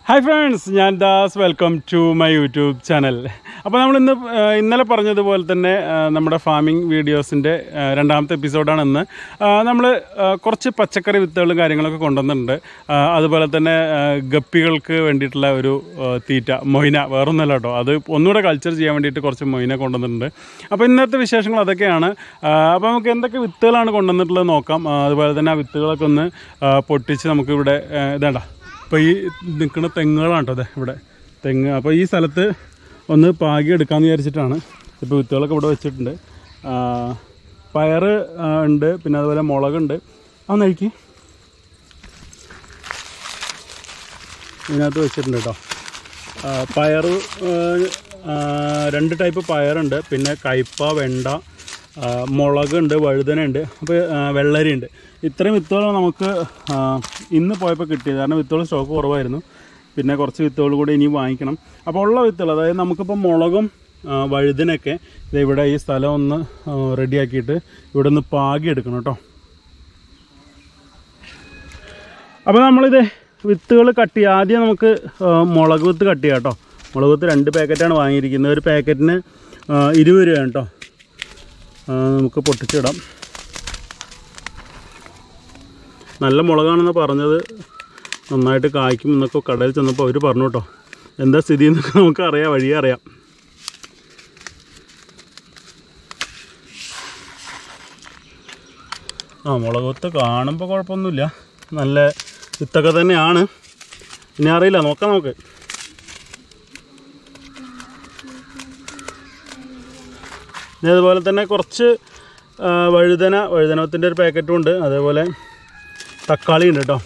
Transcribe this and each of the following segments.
Hi friends ഞാൻ Das welcome to my YouTube channel അപ്പോൾ നമ്മൾ ഇന്ന് ഏഹ്, ഇന്നലെ പറഞ്ഞതുപോലെ തന്നെ ഏഹ്, നമ്മുടെ ഫാമിംഗ് വീഡിയോസിൻ്റെ ഏഹ്, രണ്ടാമത്തെ എപ്പിസോഡാണ് ഇന്ന് നമ്മൾ കുറച്ച് പച്ചക്കറി വിത്തുകളും കാര്യങ്ങളൊക്കെ കൊണ്ടുവന്നിട്ടുണ്ട് ഏഹ്, അതുപോലെ തന്നെ ഏഹ്, ഗപ്പികൾക്ക് വേണ്ടിയിട്ടുള്ള ഒരു ഏഹ്, തീറ്റ മൊയ്ന വേറൊന്നുമല്ല കേട്ടോ അത് ഒന്നുകൂടെ കൾച്ചർ ചെയ്യാൻ വേണ്ടിയിട്ട് കുറച്ച് മൊയ്ന കൊണ്ടുവന്നിട്ടുണ്ട് അപ്പോൾ ഇന്നത്തെ വിശേഷങ്ങൾ അതൊക്കെയാണ് ഏഹ്, അപ്പോൾ നമുക്ക് എന്തൊക്കെ വിത്തുകളാണ് കൊണ്ടുവന്നിട്ടുള്ളത് നോക്കാം ഏഹ്, അതുപോലെ തന്നെ ആ വിത്തുകളൊക്കെ ഒന്ന് ഏഹ്, പൊട്ടിച്ച് നമുക്കിവിടെ ഏഹ്, ഇതേണ്ട ഇപ്പോൾ ഈ നിൽക്കുന്ന തെങ്ങുകളാണ് കേട്ടോ അതെ ഇവിടെ തെങ്ങ് അപ്പോൾ ഈ സ്ഥലത്ത് ഒന്ന് പാകി എടുക്കാമെന്ന് വിചാരിച്ചിട്ടാണ് ഇപ്പോൾ വിത്തുകളൊക്കെ ഇവിടെ വെച്ചിട്ടുണ്ട് ആ, പയറ് ആ, ഉണ്ട് പിന്നെ അതുപോലെ മുളകുണ്ട് ആ നഴിക്ക് ഇതിനകത്ത് വെച്ചിട്ടുണ്ട് കേട്ടോ ആ, പയറ് ആ, ആ, രണ്ട് ടൈപ്പ് പയറുണ്ട് പിന്നെ കയ്പ വെണ്ട ആ, മുളകുണ്ട് വഴുതനയുണ്ട് അപ്പോൾ വെള്ളരിയുണ്ട് ഇത്രയും വിത്തുകൾ നമുക്ക് ആ, ഇന്ന് പോയപ്പോൾ കിട്ടിയത് കാരണം വിത്തുകൾ സ്റ്റോക്ക് കുറവായിരുന്നു പിന്നെ കുറച്ച് വിത്തുകൾ കൂടി ഇനി വാങ്ങിക്കണം അപ്പോൾ ഉള്ള വിത്തുകൾ അതായത് നമുക്കിപ്പോൾ മുളകും ആ, വഴുതനയൊക്കെ ഇത് ഇവിടെ ഈ സ്ഥലം ഒന്ന് റെഡിയാക്കിയിട്ട് ഇവിടെ ഒന്ന് പാകി എടുക്കണം കേട്ടോ അപ്പോൾ നമ്മളിത് വിത്തുകൾ കട്ട് ചെയ്യുക ആദ്യം നമുക്ക് ആ, മുളക് വിത്ത് കട്ട് ചെയ്യാം കേട്ടോ മുളക് വിത്ത് രണ്ട് പാക്കറ്റാണ് വാങ്ങിയിരിക്കുന്നത് ഒരു പാക്കറ്റിന് ആ, ഇരുപത് രൂപയാണ് കേട്ടോ ആ, നമുക്ക് പൊട്ടിച്ചിടാം നല്ല മുളകാണെന്ന് പറഞ്ഞത് നന്നായിട്ട് കായ്ക്കും എന്നൊക്കെ കടയിൽ ചെന്നപ്പോൾ അവർ പറഞ്ഞു കേട്ടോ എന്താ സ്ഥിതി എന്നൊക്കെ നമുക്ക് അറിയാം വഴിയേ അറിയാം ആ മുളക് വിത്ത് കാണുമ്പോൾ കുഴപ്പമൊന്നുമില്ല നല്ല വിത്തൊക്കെ തന്നെയാണ് ഇനി അറിയില്ല നോക്കാം നമുക്ക് ഇനി അതുപോലെ തന്നെ കുറച്ച് ആ, വഴുതന വഴുതനത്തിൻ്റെ ഒരു പാക്കറ്റും ഉണ്ട് അതേപോലെ തക്കാളി ഉണ്ട് കേട്ടോ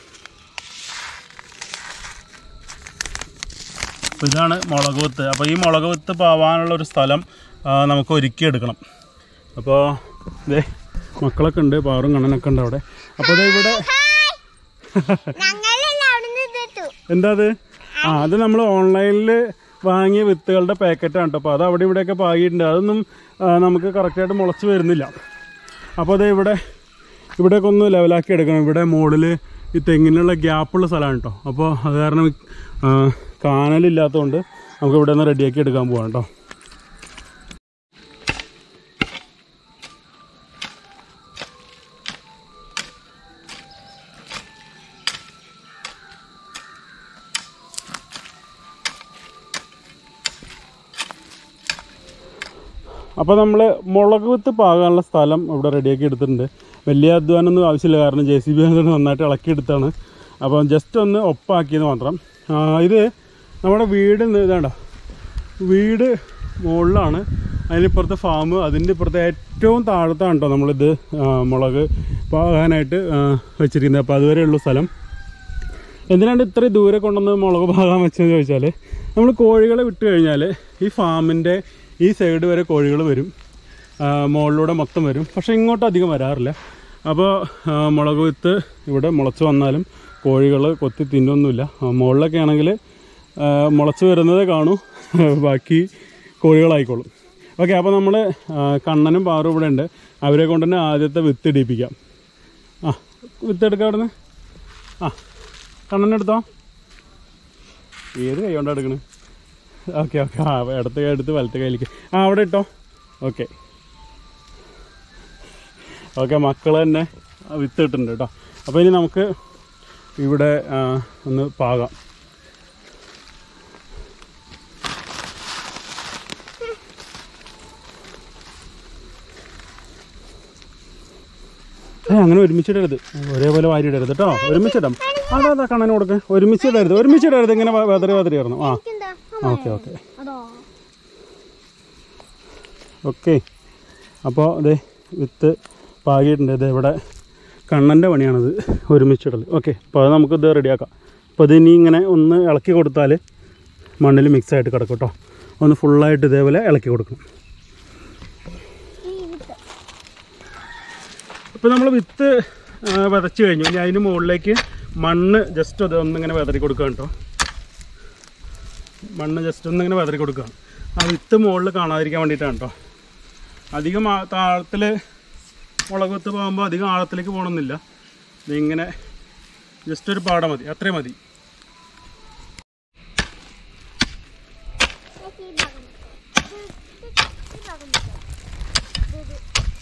അപ്പോൾ ഇതാണ് മുളക് വിത്ത് അപ്പോൾ ഈ മുളക് വിത്ത് പാവാനുള്ള ഒരു സ്ഥലം ആ, നമുക്ക് ഒരുക്കിയെടുക്കണം അപ്പോൾ ഇതേ മക്കളൊക്കെ ഉണ്ട് പാറും കണ്ണനൊക്കെ ഉണ്ട് അവിടെ അപ്പോൾ ഇത് ഇവിടെ ഞങ്ങളെല്ലാം അവിടുന്ന് ഇതെത്തു എന്താ അത് ആ അത് നമ്മൾ ഓൺലൈനിൽ വാങ്ങിയ വിത്തുകളുടെ പാക്കറ്റാണ് കേട്ടോ അപ്പോൾ അത് അവിടെ ഇവിടെയൊക്കെ പാകിയിട്ടുണ്ട് അതൊന്നും ആ, നമുക്ക് കറക്റ്റായിട്ട് മുളച്ച് വരുന്നില്ല അപ്പോൾ അത് ഇവിടെ ഇവിടെയൊക്കെ ഒന്ന് ലെവലാക്കി എടുക്കണം ഇവിടെ മുകളിൽ ഈ തെങ്ങിനുള്ള ഗ്യാപ്പുള്ള സ്ഥലമാണ് കേട്ടോ അപ്പോൾ അത് കാരണം ആ, കാനലില്ലാത്തതുകൊണ്ട് നമുക്ക് ഇവിടെ നിന്ന് റെഡിയാക്കി എടുക്കാൻ പോവാം കേട്ടോ അപ്പോൾ നമ്മൾ മുളക് വിത്ത് പാകാനുള്ള സ്ഥലം ഇവിടെ റെഡിയാക്കി എടുത്തിട്ടുണ്ട് വലിയ അധ്വാനമൊന്നും ആവശ്യമില്ല കാരണം ജെ സി ബി നന്നായിട്ട് ഇളക്കിയെടുത്താണ് അപ്പോൾ ജസ്റ്റ് ഒന്ന് ഒപ്പാക്കിയത് മാത്രം ആ, ഇത് നമ്മുടെ വീട് ഇതാണ്ട വീട് മുകളിലാണ് അതിനിപ്പുറത്തെ ഫാം അതിൻ്റെ ഇപ്പുറത്തെ ഏറ്റവും താഴത്താണ് കേട്ടോ നമ്മളിത് ആ, മുളക് പാകാനായിട്ട് ആ, വെച്ചിരിക്കുന്നത് അപ്പോൾ അതുവരെയുള്ള സ്ഥലം എന്തിനാണ് ഇത്രയും ദൂരെ കൊണ്ടുവന്ന് മുളക് പാകാൻ വെച്ചതെന്ന് ചോദിച്ചാൽ നമ്മൾ കോഴികളെ വിട്ട് കഴിഞ്ഞാൽ ഈ ഫാമിൻ്റെ ഈ സൈഡ് വരെ കോഴികൾ വരും ആ, മുകളിലൂടെ മൊത്തം വരും പക്ഷേ ഇങ്ങോട്ട് അധികം വരാറില്ല അപ്പോൾ ആ, മുളക് വിത്ത് ഇവിടെ മുളച്ച് വന്നാലും കോഴികൾ കൊത്തി തിന്നൊന്നുമില്ല ആ, മുകളിലൊക്കെ ആണെങ്കിൽ ആ, മുളച്ച് വരുന്നതേ കാണൂ ബാക്കി കോഴികളായിക്കോളും ഓക്കെ അപ്പോൾ നമ്മൾ കണ്ണനും പാറും ഇവിടെ ഉണ്ട് അവരെ കൊണ്ട് തന്നെ ആദ്യത്തെ വിത്ത് ഇടിപ്പിക്കാം ആ വിത്ത് എടുക്കാം അവിടെ നിന്ന് ആ കണ്ണനെടുത്തോ ഏത് കൈ കൊണ്ടാണ് എടുക്കണേ ഓക്കെ ഓക്കെ ആ ഇടത്തെ കൈ എടുത്ത് വലത്തെ കയ്യിലേക്ക് ആ അവിടെ ഇട്ടോ ഓക്കെ ഓക്കെ മക്കൾ തന്നെ വിത്ത് ഇട്ടിട്ടുണ്ട് കേട്ടോ അപ്പോൾ ഇനി നമുക്ക് ഇവിടെ ആ, ഒന്ന് പാകാം ഏ അങ്ങനെ ഒരുമിച്ചിടരുത് ഒരേപോലെ വാരിയിടരുത് കേട്ടോ ഒരുമിച്ചിടാം അതാ അതാ കണ്ണന് കൊടുക്ക് ഒരുമിച്ചിടരുത് ഒരുമിച്ചിടരുത് ഇങ്ങനെ വ- വെതറി വെതറി ഇടണം ആ എന്താ ഓക്കെ ഓക്കെ അതോ ഓക്കെ അപ്പോൾ അതെ വിത്ത് പാകിയിട്ടുണ്ട് ഇത് ഇവിടെ കണ്ണൻ്റെ പണിയാണിത് ഒരുമിച്ചിടൽ ഓക്കെ അപ്പോൾ അത് നമുക്കിത് റെഡിയാക്കാം അപ്പോൾ ഇത് ഇനി ഇങ്ങനെ ഒന്ന് ഇളക്കി കൊടുത്താൽ മണ്ണിൽ മിക്സ് ആയിട്ട് കിടക്കും കേട്ടോ ഒന്ന് ഫുള്ളായിട്ട് ഇതേപോലെ ഇളക്കി കൊടുക്കണം ഇപ്പോൾ നമ്മൾ വിത്ത് ആ, വിതച്ച് കഴിഞ്ഞു ഇനി അതിന് മുകളിലേക്ക് മണ്ണ് ജസ്റ്റ് അത് ഒന്നിങ്ങനെ വിതറി കൊടുക്കുക കേട്ടോ മണ്ണ് ജസ്റ്റ് ഒന്നിങ്ങനെ വിതറി കൊടുക്കുക ആ വിത്ത് മുകളിൽ കാണാതിരിക്കാൻ വേണ്ടിയിട്ടാണ് കേട്ടോ അധികം താഴത്തിൽ മുളക് വിത്ത് പോകുമ്പോൾ അധികം ആഴത്തിലേക്ക് പോകണമെന്നില്ല ഇതിങ്ങനെ ജസ്റ്റ് ഒരു പാട മതി അത്രയും മതി ഈ ഭാഗം ഇത് ഇത് ഈ ഭാഗം ഇത് ഇത്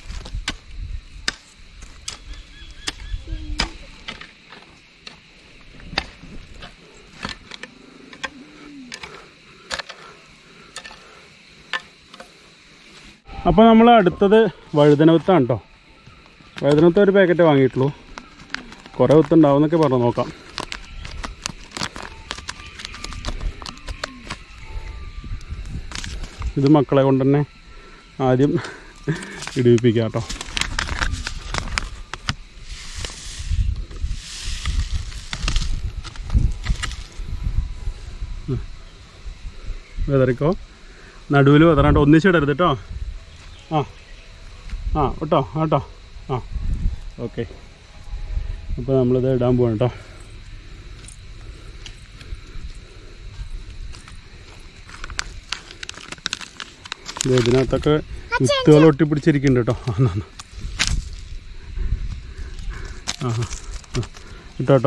അപ്പോൾ നമ്മൾ അടുത്തത് വഴുതന വിത്താണ് കേട്ടോ വഴുതന വിത്ത് ഒരു പാക്കറ്റ് വാങ്ങിയിട്ടുള്ളൂ കുറേ വിത്ത് ഉണ്ടാവും എന്നൊക്കെ പറഞ്ഞു നോക്കാം ഇത് മക്കളെ കൊണ്ട് തന്നെ ആദ്യം ഇടിപ്പിക്കാം കേട്ടോ വെതറിക്കോ നടുവിൽ വെതറാണ്ട് ഒന്നിച്ചിടരുത് കേട്ടോ ആ ആ കേട്ടോ കേട്ടോ ആ ഓക്കെ അപ്പോൾ നമ്മളിത് ഇടാൻ പോവാണ് കേട്ടോ ദേ ഇതിനകത്തൊക്കെ വിത്തുകൾ ഒട്ടിപ്പിടിച്ചിരിക്കുന്നുണ്ട് കേട്ടോ ആ എന്നാ, എന്നാ. ആ ആ, ആ. ഇട്ടോ കേട്ടോ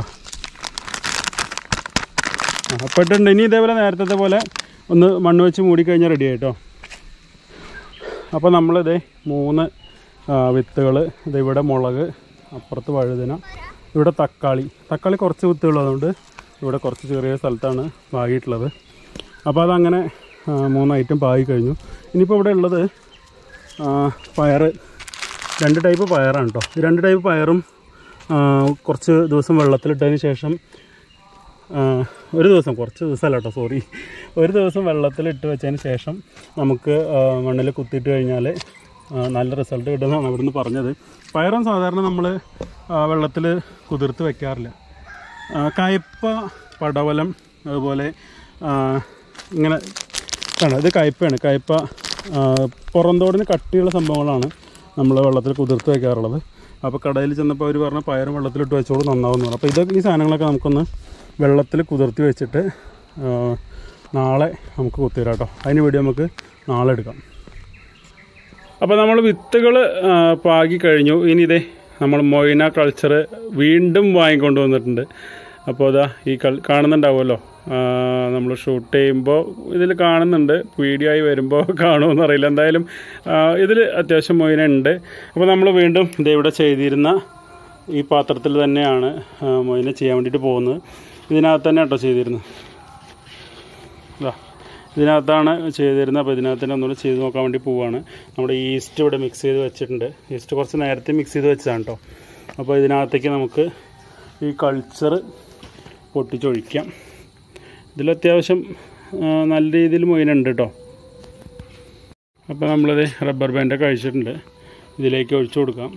ആ അപ്പോൾ ഇട്ടുണ്ട് ഇനി ഇതേപോലെ നേരത്തെ പോലെ ഒന്ന് മണ്ണ് വെച്ച് മൂടിക്കഴിഞ്ഞാൽ റെഡി ആയിട്ടോ അപ്പോൾ നമ്മളിത് മൂന്ന് വിത്തുകൾ ഇത് ഇവിടെ മുളക് അപ്പുറത്ത് വഴുതന ഇവിടെ തക്കാളി തക്കാളി കുറച്ച് വിത്തുകൾ അതുകൊണ്ട് ഇവിടെ കുറച്ച് ചെറിയ സ്ഥലത്താണ് പാകിയിട്ടുള്ളത് അപ്പോൾ അതങ്ങനെ ആ, മൂന്ന് ഐറ്റം പാകി കഴിഞ്ഞു ഇനിയിപ്പോൾ ഇവിടെ ഉള്ളത് ആ, പയറ് രണ്ട് ടൈപ്പ് പയറാണ് കേട്ടോ ഈ രണ്ട് ടൈപ്പ് പയറും ആ, കുറച്ച് ദിവസം വെള്ളത്തിലിട്ടതിന് ശേഷം ആ, ഒരു ദിവസം കുറച്ച് ദിവസമല്ല കേട്ടോ സോറി ഒരു ദിവസം വെള്ളത്തിലിട്ട് വെച്ചതിന് ശേഷം നമുക്ക് മണ്ണിൽ കുത്തിയിട്ട് കഴിഞ്ഞാൽ ആ, നല്ല റിസൾട്ട് കിട്ടുമെന്നാണ് അവിടുന്ന് പറഞ്ഞത് പയറും സാധാരണ നമ്മൾ വെള്ളത്തിൽ കുതിർത്ത് വെക്കാറില്ല ആ, കയ്പ പടവലം അതുപോലെ ആ, ഇങ്ങനെ ആണ് ഇത് കയ്പയാണ് കയ്പ ആ, പുറന്തോടിന് കട്ടിയുള്ള സംഭവങ്ങളാണ് നമ്മൾ വെള്ളത്തിൽ കുതിർത്ത് വെക്കാറുള്ളത് അപ്പോൾ കടയിൽ ചെന്നപ്പോൾ അവർ പറഞ്ഞ പയറും വെള്ളത്തിലിട്ട് വെച്ചോളൂ നന്നാവും പറഞ്ഞു അപ്പോൾ ഇതൊക്കെ ഈ സാധനങ്ങളൊക്കെ നമുക്കൊന്ന് വെള്ളത്തിൽ കുതിർത്തി വെച്ചിട്ട് ആ, നാളെ നമുക്ക് കുത്തിരാം കേട്ടോ അതിന് വേണ്ടി നമുക്ക് നാളെ എടുക്കാം അപ്പോൾ നമ്മൾ വിത്തുകൾ പാകി കഴിഞ്ഞു ഇനി ഇതേ നമ്മൾ മൊയ്ന കൾച്ചർ വീണ്ടും വാങ്ങിക്കൊണ്ട് വന്നിട്ടുണ്ട് അപ്പോൾ അതാ ഈ കൾ കാണുന്നുണ്ടാവുമല്ലോ നമ്മൾ ഷൂട്ട് ചെയ്യുമ്പോൾ ഇതിൽ കാണുന്നുണ്ട് വീഡിയോ ആയി വരുമ്പോൾ കാണുമെന്ന് അറിയില്ല എന്തായാലും ഇതിൽ അത്യാവശ്യം മൊയ്ന ഉണ്ട് അപ്പോൾ നമ്മൾ വീണ്ടും ഇത് ഇവിടെ ചെയ്തിരുന്ന ഈ പാത്രത്തിൽ തന്നെയാണ് ആ, മൊയ്ന ചെയ്യാൻ വേണ്ടിയിട്ട് പോകുന്നത് ഇതിനകത്ത് തന്നെ കേട്ടോ ചെയ്തിരുന്നത് ഇതാ ഇതിനകത്താണ് ചെയ്തിരുന്നത് അപ്പോൾ ഇതിനകത്ത് തന്നെ ഒന്നുകൂടി ചെയ്ത് നോക്കാൻ വേണ്ടി പോവുകയാണ് നമ്മുടെ ഈസ്റ്റ് ഇവിടെ മിക്സ് ചെയ്ത് വെച്ചിട്ടുണ്ട് ഈസ്റ്റ് കുറച്ച് നേരത്തെ മിക്സ് ചെയ്ത് വെച്ചതാണ് കേട്ടോ അപ്പോൾ ഇതിനകത്തേക്ക് നമുക്ക് ഈ കൾച്ചർ പൊട്ടിച്ചൊഴിക്കാം ഇതിൽ അത്യാവശ്യം ആ, നല്ല രീതിയിൽ മൊയിനുണ്ട് കേട്ടോ അപ്പോൾ നമ്മളിത് റബ്ബർ ബാൻഡൊക്കെ അഴിച്ചിട്ടുണ്ട് ഇതിലേക്ക് ഒഴിച്ചു കൊടുക്കാം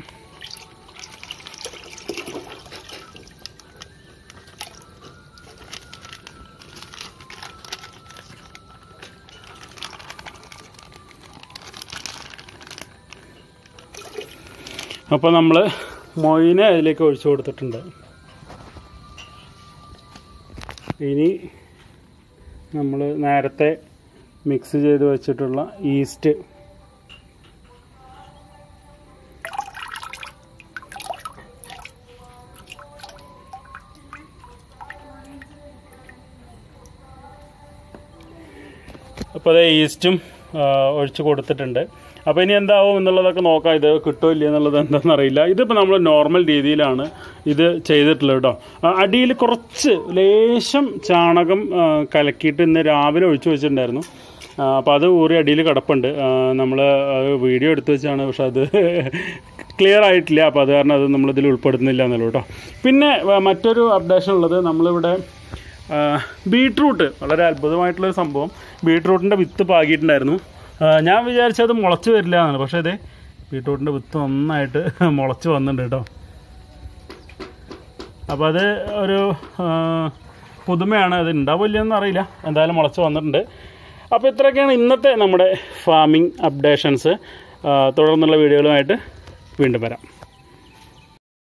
അപ്പോൾ നമ്മൾ മൊയിനെ അതിലേക്ക് ഒഴിച്ചു കൊടുത്തിട്ടുണ്ട് ഇനി നമ്മൾ നേരത്തെ മിക്സ് ചെയ്ത് വെച്ചിട്ടുള്ള ഈസ്റ്റ് അപ്പോൾ അത് ഈസ്റ്റും ആ, ഒഴിച്ച് കൊടുത്തിട്ടുണ്ട് അപ്പോൾ ഇനി എന്താവും എന്നുള്ളതൊക്കെ നോക്കാം ഇത് കിട്ടുമോ ഇല്ല എന്നുള്ളത് എന്താണെന്ന് അറിയില്ല ഇതിപ്പോൾ നമ്മൾ നോർമൽ രീതിയിലാണ് ഇത് ചെയ്തിട്ടുള്ളത് കേട്ടോ അടിയിൽ കുറച്ച് ലേശം ചാണകം ആ, കലക്കിയിട്ട് ഇന്ന് രാവിലെ ഒഴിച്ചു വെച്ചിട്ടുണ്ടായിരുന്നു അപ്പോൾ അത് ഊറി അടിയിൽ കിടപ്പുണ്ട് നമ്മൾ വീഡിയോ എടുത്തു വെച്ചാണ് പക്ഷെ അത് ക്ലിയർ ആയിട്ടില്ല അപ്പോൾ അത് കാരണം അത് നമ്മളിതിൽ ഉൾപ്പെടുത്തുന്നില്ല എന്നുള്ളൂ കേട്ടോ പിന്നെ ആ, മറ്റൊരു അപ്ഡേഷൻ ഉള്ളത് നമ്മളിവിടെ ആ, ബീട്രൂട്ട് വളരെ അത്ഭുതമായിട്ടുള്ളൊരു സംഭവം ബീട്രൂട്ടിൻ്റെ വിത്ത് പാകിയിട്ടുണ്ടായിരുന്നു ആ, ഞാൻ വിചാരിച്ചത് മുളച്ച് വരില്ല എന്നാണ് പക്ഷേ ഇതേ ബീട്രൂട്ടിൻ്റെ വിത്ത് നന്നായിട്ട് മുളച്ച് വന്നിട്ടുണ്ട് കേട്ടോ അപ്പോൾ അത് ഒരു ആ, പുതുമയാണ് അത് ഉണ്ടാവില്ലെന്ന് അറിയില്ല എന്തായാലും മുളച്ച് വന്നിട്ടുണ്ട് അപ്പോൾ ഇത്രയൊക്കെയാണ് ഇന്നത്തെ നമ്മുടെ ഫാമിംഗ് അപ്ഡേഷൻസ് തുടർന്നുള്ള വീഡിയോകളുമായിട്ട് വീണ്ടും വരാം